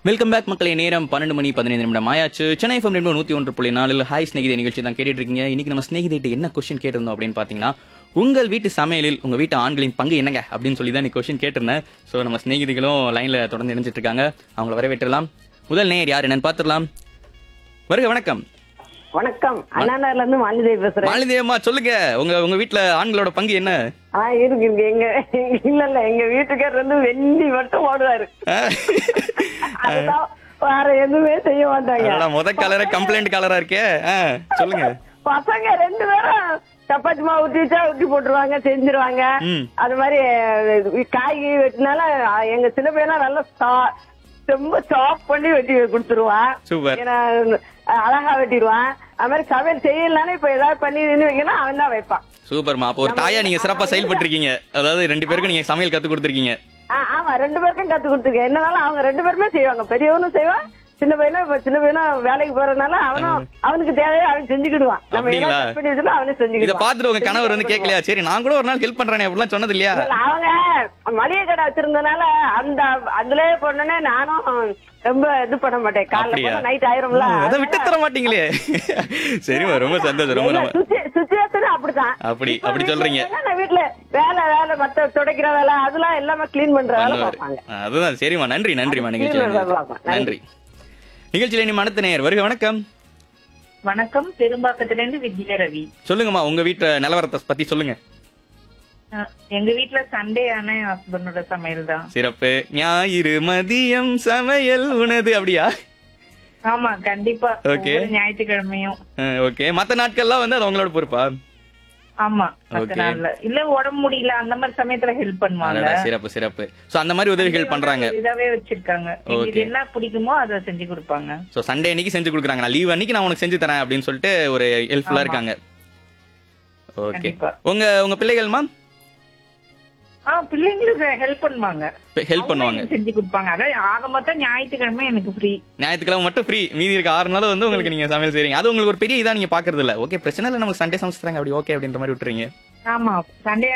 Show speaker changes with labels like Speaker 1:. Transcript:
Speaker 1: Welcome back மக்களே நேரம் பன்னெண்டு மணி பதினைந்து நிமிடம் ஆயாச்சு சென்னை எஃப்எம் ரெண்டு நூத்தி ஒன்று புள்ளி நாலில் ஹாய் ஸ்நேகிதே நிகழ்ச்சி தான் கேட்டுட்டு இருக்கீங்க இன்னைக்கு நம்ம ஸ்நேகிதிட்ட என்ன கொஸ்டின் கேட்டிருந்தோம் அப்படின்னு பாத்தீங்கன்னா உங்கள் வீட்டு சமையலில் உங்க வீட்டு ஆண்களின் பங்கு என்னங்க அப்படின்னு சொல்லி தான் கொஸ்டின் கேட்டிருந்தேன் ஸோ நம்ம ஸ்நேகிதிகளும் லைன்ல தொடர்ந்து இணைஞ்சிட்டு இருக்காங்க அவங்கள வரவேற்றலாம் முதல் நேயர் யார் என்னன்னு பார்த்துடலாம் வருக வணக்கம்
Speaker 2: வணக்கம் அண்ணாநகர்ல இருந்து மாலிதேவி பேசுறேன்
Speaker 1: மாலிதேவம்மா சொல்லுங்க உங்க உங்க வீட்டுல ஆண்களோட பங்கு என்ன
Speaker 2: ஆ இருக்கு இருக்கு எங்க இல்ல இல்ல எங்க வீட்டுக்காரர் வந்து வெந்தி மட்டும் ஓடுவாரு அதுதான் வேற எதுவுமே செய்ய மாட்டாங்க
Speaker 1: அதோட முத கலர கம்ப்ளைண்ட் கலரா இருக்கே ஆ, சொல்லுங்க
Speaker 2: பசங்க ரெண்டு பேரும் சப்பாத்தி மாவு ஊத்தி வச்சா ஊத்தி போட்டுருவாங்க செஞ்சிருவாங்க
Speaker 1: ம்.
Speaker 2: அது மாதிரி அஹ், காய் வெட்டினால அஹ், எங்க சின்ன பையனா நல்லா சா- ரொம்ப சாஃப்ட் பண்ணி வெட்டி கொடுத்துருவான்
Speaker 1: சூப்பர்
Speaker 2: ஏன்னா அஹ், அழகா வெட்டிடுவான் அது மாதிரி சமையல் செய்யலனாலும் இப்ப ஏதாவது பண்ணி நின்று வைக்கணும் அவன் தான் வைப்பான்
Speaker 1: சூப்பர்மா அப்போ ஒரு தாயா நீங்க சிறப்பா செயல்பட்டிருக்கீங்க அதாவது ரெண்டு பேருக்கும் நீங்க சமையல் கத்து கொடுத்துருக்கீங்க
Speaker 2: ஆ, ஆமா ரெண்டு பேருக்கும் கத்து கொடுத்துருக்கேன் என்னனாலும் அவங்க ரெண்டு பேருமே செய்வாங்க பெரியவனும் செய்வான் சின்ன பையனும் இப்ப சின்ன பையனும் வேலைக்கு போறதுனால அவனும் அவனுக்கு தேவையை அவன் செஞ்சுக்கிடுவான் நம்ம
Speaker 1: அப்படிங்களா?
Speaker 2: ஏதாவது பண்ணி வச்சுனா அவனே
Speaker 1: இத
Speaker 2: செஞ்சுக்கிடுவான்
Speaker 1: பாத்துட்டு உங்க கணவர் வந்து கேட்கலையா சரி நான் கூட ஒரு நாள் ஹெல்ப் பண்றேனே அப்படிலாம் சொன்னது இல்லையா
Speaker 2: இல்ல, அவங்க மளிகை கடை வச்சிருந்தனால அந்த அதுலயே போனோன்னே நானும் ரொம்ப இது பண்ண மாட்டேன்
Speaker 1: அப்படியா?
Speaker 2: காலைல நைட் ஆயிரும்ல
Speaker 1: அதை விட்டு தர மாட்டீங்களே சரிம்மா ரொம்ப சந்தோஷம் ரொம்ப ரொம்ப
Speaker 2: சுச்சுவேஷன் அப்படிதான்
Speaker 1: அப்படி
Speaker 2: இப்ப
Speaker 1: அப்படி
Speaker 2: வீட்ல
Speaker 1: சொல்றீங்க
Speaker 2: இருந்தா நான் வீட்டுல வேலை வேலை மத்த துடைக்கிற வேலை அதெல்லாம் எல்லாமே கிளீன் பண்ற வேலை
Speaker 1: பண்ணுவாரு.
Speaker 2: பார்ப்பாங்க
Speaker 1: அதுதான் சரிம்மா நன்றி நன்றிமா
Speaker 2: அது
Speaker 1: நிகழ்ச்சியில
Speaker 2: கீழே வரலாமா?
Speaker 1: நன்றி நிகழ்ச்சியில நீ மனத்து நேயர் வருக வணக்கம்
Speaker 3: வணக்கம் பெரும்பாக்கத்துல இருந்து விஜய ரவி
Speaker 1: சொல்லுங்கம்மா உங்க வீட்டு நிலவரத்தை பத்தி சொல்லுங்க
Speaker 3: அஹ், எங்க வீட்ல சண்டே ஆன ஹஸ்பண்டோட சமையல் தான்
Speaker 1: சிறப்பு ஞாயிறு மதியம் சமையல் உனது அப்படியா
Speaker 3: ஆமா கண்டிப்பா
Speaker 1: Okay.
Speaker 3: ஒவ்வொரு ஞாயிற்றுக்கிழமையும்
Speaker 1: ஓகே மத்த நாட்கள்லாம் வந்து அது உங்களோட பொறுப்பா
Speaker 3: ஆமா
Speaker 1: Okay.
Speaker 3: மத்த நாள்ல இல்ல உடம்பு முடியல அந்த மாதிரி சமயத்துல ஹெல்ப் பண்ணுவாங்க
Speaker 1: அடடா, சிறப்பு சிறப்பு சோ அந்த மாதிரி உதவிகள் பண்றாங்க
Speaker 3: இதாவே வச்சிருக்காங்க எங்களுக்கு
Speaker 1: Okay.
Speaker 3: என்ன பிடிக்குமோ அதை செஞ்சு கொடுப்பாங்க
Speaker 1: சோ சண்டே அன்னைக்கு செஞ்சு கொடுக்குறாங்க நான் லீவ் அன்னைக்கு நான் உனக்கு செஞ்சு தரேன் அப்படின்னு சொல்லிட்டு ஒரு ஹெல்ப்ஃபுல்லா
Speaker 3: ஆமா.
Speaker 1: இருக்காங்க ஓகே
Speaker 3: கண்டிப்பா.
Speaker 1: உங்க உங்க பிள்ளைகள்மா
Speaker 3: ஆ பிள்ளைங்களுக்கு ஹெல்ப் பண்ணுவாங்க
Speaker 1: ஹெல்ப் பண்ணுவாங்க
Speaker 3: அவங்களும் செஞ்சு கொடுப்பாங்க அதான் ஆக மொத்தம் ஞாயிற்றுக்கிழமை எனக்கு ஃப்ரீ
Speaker 1: ஞாயிற்றுக்கிழமை மட்டும் ஃப்ரீ மீதி இருக்க ஆறு நாள் வந்து உங்களுக்கு நீங்க சமையல் செய்றீங்க அது உங்களுக்கு ஒரு பெரிய இதா நீங்க பாக்குறது இல்ல ஓகே பிரச்சனை இல்ல நமக்கு சண்டே சமைச்சு தராங்க அப்படி ஓகே அப்படின்ற மாதிரி விட்டுறீங்க
Speaker 3: ஆமா சண்டே